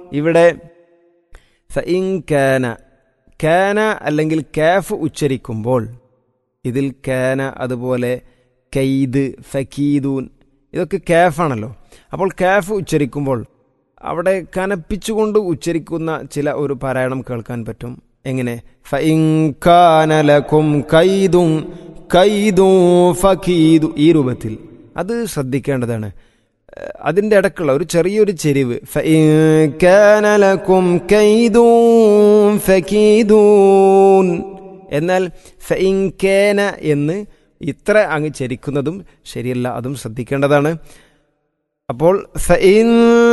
ഇവിടെ ഫഇൻ കാന കാന അല്ലെങ്കിൽ കാഫ് ഉച്ചരിക്കുമ്പോൾ ഇതിൽ കാന അതുപോലെ കൈദ് ഫക്കീദൂൻ ഇതൊക്കെ കാഫാണല്ലോ അപ്പോൾ കാഫ് ഉച്ചരിക്കുമ്പോൾ അവിടെ കനപ്പിച്ചുകൊണ്ട് ഉച്ചരിക്കുന്ന ചില ഒരു പാരായണം കേൾക്കാൻ പറ്റും എങ്ങനെ ഫഇൻ കാന ലക്കും കൈദും കൈദും ഫക്കീദു ഈ രൂപത്തിൽ അത് ശ്രദ്ധിക്കേണ്ടതാണ് ഏഹ് അതിൻ്റെ ഇടക്കുള്ള ഒരു ചെറിയൊരു ചെരിവ് ഫഇൻ കാന ലക്കും കൈദും ഫക്കീദൂൻ എന്നാൽ ഫഇൻ കാന എന്ന് ഇത്ര അങ്ങ് ചരിക്കുന്നതും ശരിയല്ല അതും ശ്രദ്ധിക്കേണ്ടതാണ് അപ്പോൾ ഫഇൻ